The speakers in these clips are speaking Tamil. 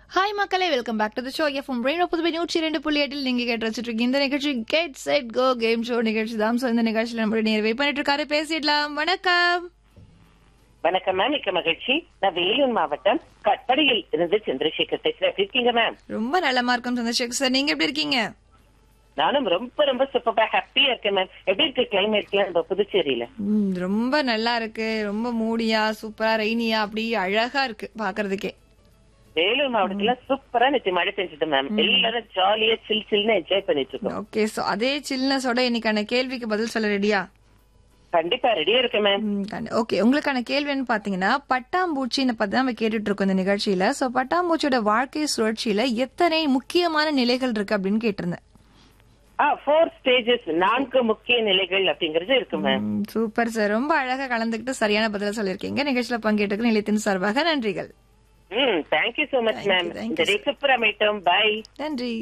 ஹாய் மக்களே welcome back to the show FM பிரெயின் புதுவை நூற்றி ரெண்டு புள்ளி எட்டில் நீங்க கேட்டு வச்சுட்டு இருக்கீங்க இந்த நிகழ்ச்சி get set go game show நிகழ்ச்சி தான் ஸோ இந்த நிகழ்ச்சியில் நம்மளுடைய நேர் வெயிட் பண்ணிட்டு இருக்காரு பேசிடலாம் வணக்கம் வணக்கம் மேம் மிக்க மகிழ்ச்சி நான் வேலூர் மாவட்டம் கட்படியில் இருந்து சந்திரசேகர் பேசுறேன் எப்படி இருக்கீங்க மேம் ரொம்ப நல்லமா இருக்கும் சந்திரசேகர் சார் நீங்க எப்படி இருக்கீங்க நானும் ரொம்ப ரொம்ப சூப்பரா ஹாப்பியா இருக்கேன் மேம் எப்படி இருக்கு கிளைமேட்லாம் நம்ம புதுச்சேரியில ம், ரொம்ப நல்லா இருக்கு ரொம்ப மூடியா சூப்பரா ரெய்னியா அப்படி அழகா இருக்கு பாக்குறதுக்கே வேலூர் மாவட்டத்துல சூப்பரா நேற்று மழை பெஞ்சது மேம் எல்லாரும் ஜாலியா சில் சில்னு என்ஜாய் பண்ணிட்டு இருக்கோம் ஓகே ஸோ அதே சில்னஸோட இன்னைக்கான கேள்விக்கு பதில் சொல்ல ரெடியா கண்டிப்பா ரெடியா இருக்கேன் மேம் ஓகே உங்களுக்கான கேள்வின்னு பாத்தீங்கன்னா பட்டாம்பூச்சின்னு பத்தி தான் நம்ம கேட்டுட்டு இருக்கோம் இந்த நிகழ்ச்சியில சோ பட்டாம்பூச்சியோட வாழ்க்கை சுழற்சியில எத்தனை முக்கியமான நிலைகள் இருக்கு அப்படின்னு கேட்டிருந்தேன் ஆ ஃபோர் ஸ்டேஜஸ் நான்கு முக்கிய நிலைகள் அப்படிங்கறது இருக்கு மேம் ம், சூப்பர் சார் ரொம்ப அழகா கலந்துக்கிட்டு சரியான பதில சொல்லியிருக்கீங்க நிகழ்ச்சியில பங்கேற்றுக்கு நிலையத்தின் சார்பாக நன்றிகள் ம் thank you so much Thank you, ma'am thank இந்த you, டே சூப்பரா மீட்டும் பை நன்றி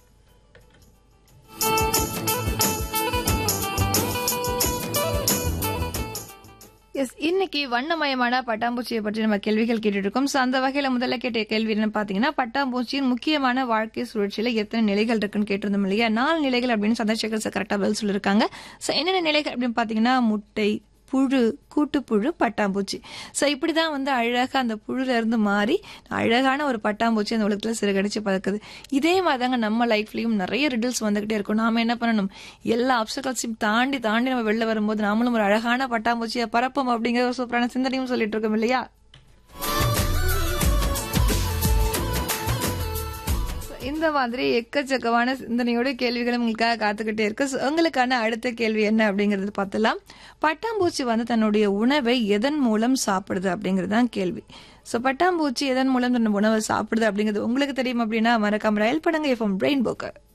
எஸ் இன்னைக்கு வண்ணமயமான பட்டாம்பூச்சியை பற்றி நம்ம கேள்விகள் கேட்டுட்டு இருக்கோம் ஸோ அந்த வகையில முதல்ல கேட்ட கேள்வி என்ன பாத்தீங்கன்னா பட்டாம்பூச்சியின் முக்கியமான வாழ்க்கை சுழற்சியில எத்தனை நிலைகள் இருக்குன்னு கேட்டிருந்தோம் இல்லையா நாலு நிலைகள் அப்படின்னு சந்திரசேகர் சார் கரெக்டா பதில் சொல்லியிருக்காங்க ஸோ என்னென்ன நிலைகள் அப்படின்னு பாத்தீங்கன்னா முட்டை புழு கூட்டுப்புழு பட்டாம்பூச்சி ஸோ இப்படிதான் வந்து அழகா அந்த புழுல இருந்து மாறி அழகான ஒரு பட்டாம்பூச்சி அந்த உலகத்துல சிறகடிச்சு பறக்குது இதே மாதிரி தாங்க நம்ம லைஃப்லயும் நிறைய ரிடில்ஸ் வந்துகிட்டே இருக்கும் நாம என்ன பண்ணணும் எல்லா அப்சக்கல்ஸையும் தாண்டி தாண்டி நம்ம வெளில வரும்போது நாமளும் ஒரு அழகான பட்டாம்பூச்சியை பறப்போம் அப்படிங்கிற ஒரு சூப்பரான சிந்தனையும் சொல்லிட்டு இருக்கோம் இல்லையா இந்த மாதிரி எக்கச்சக்கமான சிந்தனையோட கேள்விகளும் உங்களுக்காக காத்துக்கிட்டே இருக்கு So, உங்களுக்கான அடுத்த கேள்வி என்ன அப்படிங்கறது பார்த்தலாம் பட்டாம்பூச்சி வந்து தன்னுடைய உணவை எதன் மூலம் சாப்பிடுது அப்படிங்கிறது தான் கேள்வி ஸோ பட்டாம்பூச்சி எதன் மூலம் தன் உணவை சாப்பிடுது அப்படிங்கிறது உங்களுக்கு தெரியும் அப்படின்னா மறக்காம ரயில் படங்க எஃப்எம் பிரெயின் போக்கர்